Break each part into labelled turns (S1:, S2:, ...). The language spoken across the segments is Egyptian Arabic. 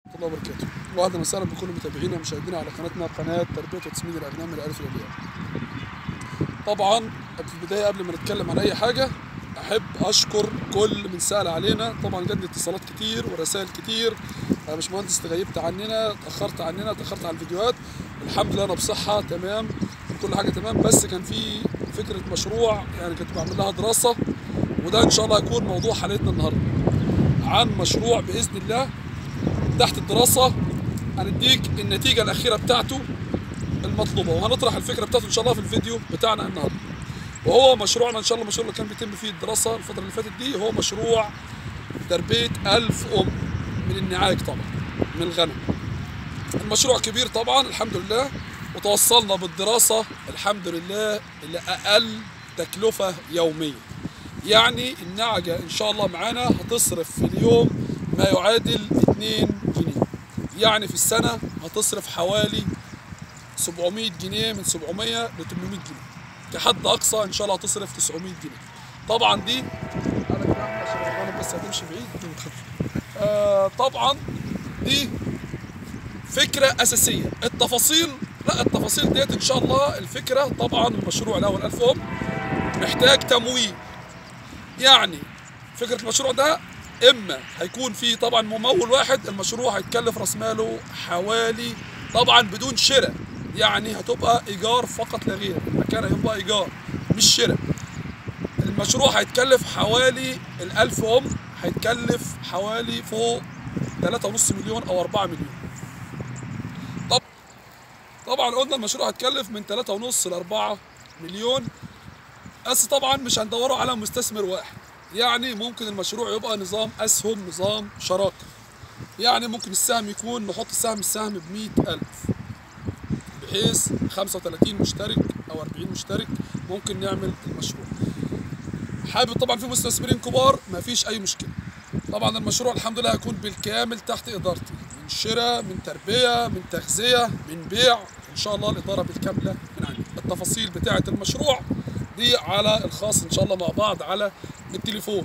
S1: الله وبركاته واهلا وسهلا بكل متابعينا ومشاهدينا على قناتنا قناه تربيه وتسميد الاغنام من الالف الى الياء طبعا في البدايه قبل ما نتكلم عن اي حاجه احب اشكر كل من سال علينا طبعا جات لي اتصالات كتير ورسائل كتير يا باشمهندس تغيبت عننا اتاخرت عننا اتاخرت عن الفيديوهات الحمد لله انا بصحه تمام كل حاجه تمام بس كان في فكره مشروع يعني كنت بعمل لها دراسه وده ان شاء الله هيكون موضوع حلقتنا النهارده عن مشروع باذن الله تحت الدراسه هنديك النتيجه الاخيره بتاعته المطلوبه وهنطرح الفكره بتاعته ان شاء الله في الفيديو بتاعنا النهارده وهو مشروعنا ان شاء الله المشروع اللي كان بيتم فيه الدراسه الفتره اللي فاتت دي هو مشروع تربيه ألف ام من النعاج طبعا من الغنم المشروع كبير طبعا الحمد لله وتوصلنا بالدراسه الحمد لله لاقل تكلفه يوميه يعني النعجه ان شاء الله معانا هتصرف في اليوم ما يعادل 2 جنيه يعني في السنه هتصرف حوالي 700 جنيه من 700 ل 800 جنيه كحد اقصى ان شاء الله هتصرف 900 جنيه طبعا دي انا كده عشان الغنم بس هتمشي بعيد ما تخافش آه طبعا دي فكره اساسيه التفاصيل لا التفاصيل ديت ان شاء الله الفكره طبعا المشروع الاول 1000 ام محتاج تمويل يعني فكره المشروع ده اما هيكون في طبعا ممول واحد المشروع هيتكلف راس ماله حوالي طبعا بدون شراء يعني هتبقى ايجار فقط لا غير المكان هيبقى ايجار مش شراء المشروع هيتكلف حوالي الألف أم هيتكلف حوالي فوق 3.5 مليون أو 4 مليون طب طبعا قلنا المشروع هيتكلف من 3.5 ل 4 مليون بس طبعا مش هندوروا على مستثمر واحد يعني ممكن المشروع يبقى نظام أسهم نظام شراكة يعني ممكن السهم يكون نحط السهم السهم ب 100000 بحيث 35 مشترك او 40 مشترك ممكن نعمل المشروع حابب طبعا في مستثمرين كبار ما فيش اي مشكله طبعا المشروع الحمد لله هيكون بالكامل تحت ادارتي من شراء من تربيه من تغذيه من بيع ان شاء الله الاداره بالكامله من عندي التفاصيل بتاعه المشروع دي على الخاص ان شاء الله مع بعض على التليفون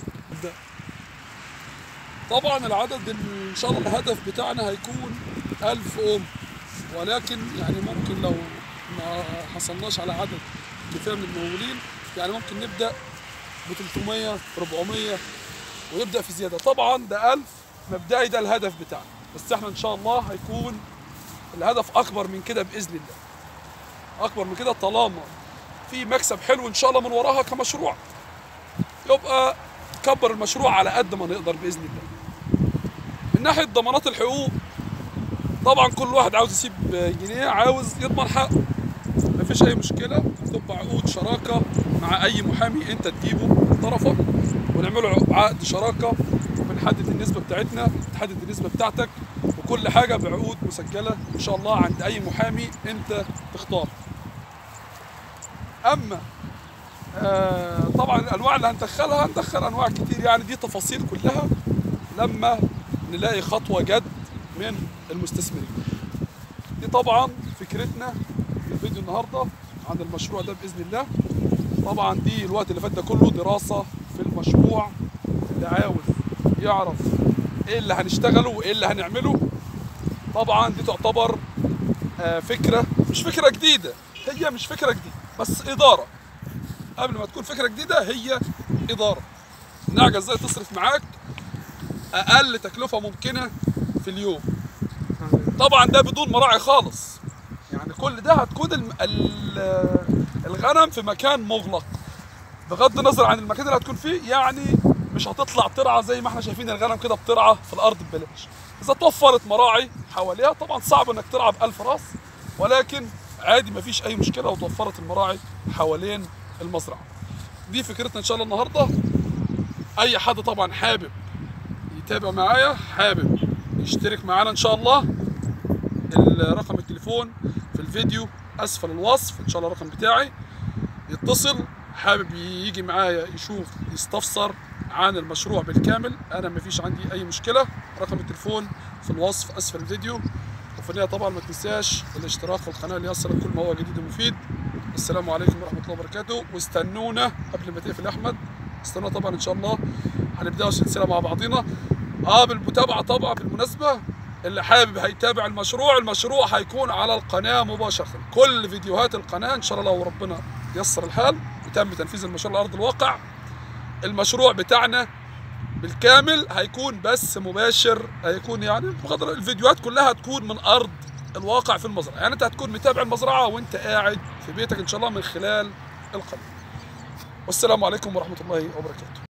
S1: طبعا العدد ان شاء الله الهدف بتاعنا هيكون 1000 ام ولكن يعني ممكن لو ما حصلناش على عدد كفايه من الممولين يعني ممكن نبدا ب 300 400 ويبدا في زياده طبعا ده 1000 مبدئي ده الهدف بتاعنا بس احنا ان شاء الله هيكون الهدف اكبر من كده باذن الله اكبر من كده طالما في مكسب حلو ان شاء الله من وراها كمشروع يبقى كبر المشروع على قد ما نقدر باذن الله من ناحيه ضمانات الحقوق طبعا كل واحد عاوز يسيب جنيه عاوز يضمن حقه مفيش اي مشكله هتبقى عقود شراكه مع اي محامي انت تجيبه من طرفك ونعمله عقد شراكه وبنحدد النسبه بتاعتنا بتحدد النسبه بتاعتك وكل حاجه بعقود مسجله ان شاء الله عند اي محامي انت تختار اما آه طبعا الانواع اللي هندخلها هندخل انواع كتير يعني دي تفاصيل كلها لما نلاقي خطوه جد من المستثمرين دي طبعا فكرتنا في الفيديو النهارده عن المشروع ده باذن الله طبعا دي الوقت اللي فات ده كله دراسه في المشروع اللي عاوز يعرف ايه اللي هنشتغله وايه اللي هنعمله طبعا دي تعتبر آه فكره مش فكره جديده هي مش فكره جديده بس اداره قبل ما تكون فكره جديده هي اداره النعجه ازاي تصرف معاك اقل تكلفه ممكنه في اليوم طبعا ده بدون مراعي خالص يعني كل ده هتكون الم... الغنم في مكان مغلق بغض النظر عن المكان اللي هتكون فيه يعني مش هتطلع ترعى زي ما احنا شايفين الغنم كده بترعى في الارض ببلاش اذا توفرت مراعي حواليها طبعا صعب انك ترعى بألف راس ولكن عادي مفيش اي مشكله وتوفرت المراعي حوالين المزرعه دي فكرتنا ان شاء الله النهارده اي حد طبعا حابب يتابع معايا حابب يشترك معانا ان شاء الله رقم التليفون في الفيديو اسفل الوصف ان شاء الله الرقم بتاعي يتصل حابب يجي معايا يشوف يستفسر عن المشروع بالكامل انا مفيش عندي اي مشكله رقم التليفون في الوصف اسفل الفيديو وفي النهايه طبعا ما تنساش الاشتراك في القناه ليصلك كل ما هو جديد ومفيد السلام عليكم ورحمه الله وبركاته واستنونا قبل ما تقفل احمد استنونا طبعا ان شاء الله هنبداوا سلسله مع بعضينا اه بالمتابعه طبعا بالمناسبه اللي حابب هيتابع المشروع المشروع هيكون على القناه مباشره كل فيديوهات القناه ان شاء الله لو ربنا يسر الحال وتم تنفيذ المشروع على ارض الواقع المشروع بتاعنا بالكامل هيكون بس مباشر هيكون يعني بغض الفيديوهات كلها هتكون من ارض الواقع في المزرعه يعني انت هتكون متابع المزرعه وانت قاعد في بيتك ان شاء الله من خلال القناه والسلام عليكم ورحمه الله وبركاته